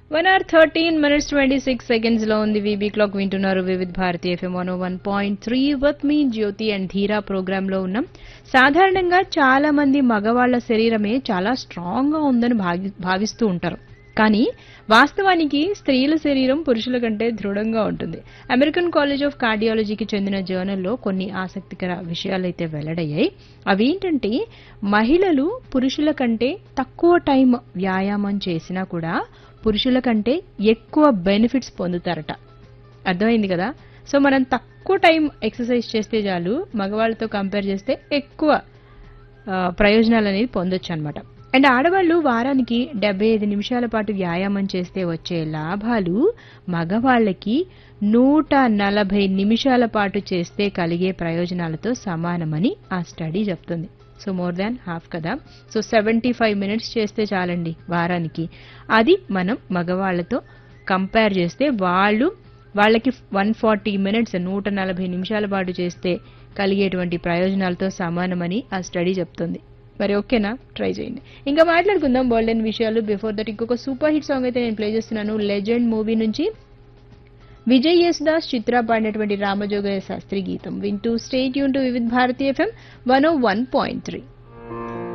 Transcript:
one hour thirteen minutes twenty six seconds లో ఉంది VB clock వింటున్నారు Vividh Bharati FM one one point three with me Jyothi and Dheera programme లో ఉన్నాం సాధారణంగా చాలా మంది మగవాళ్ల శరీరమే చాలా స్ట్రాంగ్ గా ఉందని భావి- భావిస్తూ ఉంటారు కానీ వాస్తవానికి స్త్రీల శరీరం పురుషుల కంటే దృఢంగా ఉంటుంది అమెరికన్ కాలేజ్ ఆఫ్ కార్డియాలజీకి చెందిన జర్నల్లో కొన్ని ఆసక్తికర విషయాలైతే వెల్లడయ్యాయి అవేంటంటే మహిళలు పురుషుల కంటే తక్కువ టైం వ్యాయామం చేసినా కూడా పురుషుల కంటే ఎక్కువ బెనిఫిట్స్ పొందుతారట అర్థమైంది కదా సో మనం తక్కువ టైం ఎక్సర్సైజ్ చేస్తే చాలు మగవాళ్ళతో కంపేర్ చేస్తే ఎక్కువ ఆ, ప్రయోజనాలు అనేది పొందొచ్చు అనమాట అండ్ ఆడవాళ్ళు వారానికి డెబ్బై ఐదు నిమిషాల పాటు వ్యాయామం చేస్తే వచ్చే లాభాలు మగవాళ్ళకి నూట నలభై నిమిషాల పాటు చేస్తే కలిగే ప్రయోజనాలతో సమానమని ఆ స్టడీ చెప్తుంది సో మోర్ దాన్ హాఫ్ కదా సో సెవెంటీ ఫైవ్ మినిట్స్ చేస్తే చాలండి వారానికి అది మనం మగవాళ్ళతో కంపేర్ చేస్తే వాళ్ళు వాళ్ళకి వన్ ఫార్టీ మినిట్స్ నూట నలభై నిమిషాల పాటు చేస్తే కలిగేటువంటి ప్రయోజనాలతో సమానమని ఆ స్టడీ చెప్తుంది మరి ఓకేనా ట్రై చేయండి ఇంకా మాట్లాడుకుందాం బోల్డెన్ విషయాలు బిఫోర్ దట్ ఇంకొక సూపర్ హిట్ సాంగ్ అయితే నేను ప్లే చేస్తున్నాను లెజెండ్ మూవీ నుంచి విజయ్ యేసుదాస్ చిత్ర పాడినటువంటి రామజోగయ్య శాస్త్రి గీతం వింటూ స్టేట్ యూన్ to Vividh Bharati FM one O one point three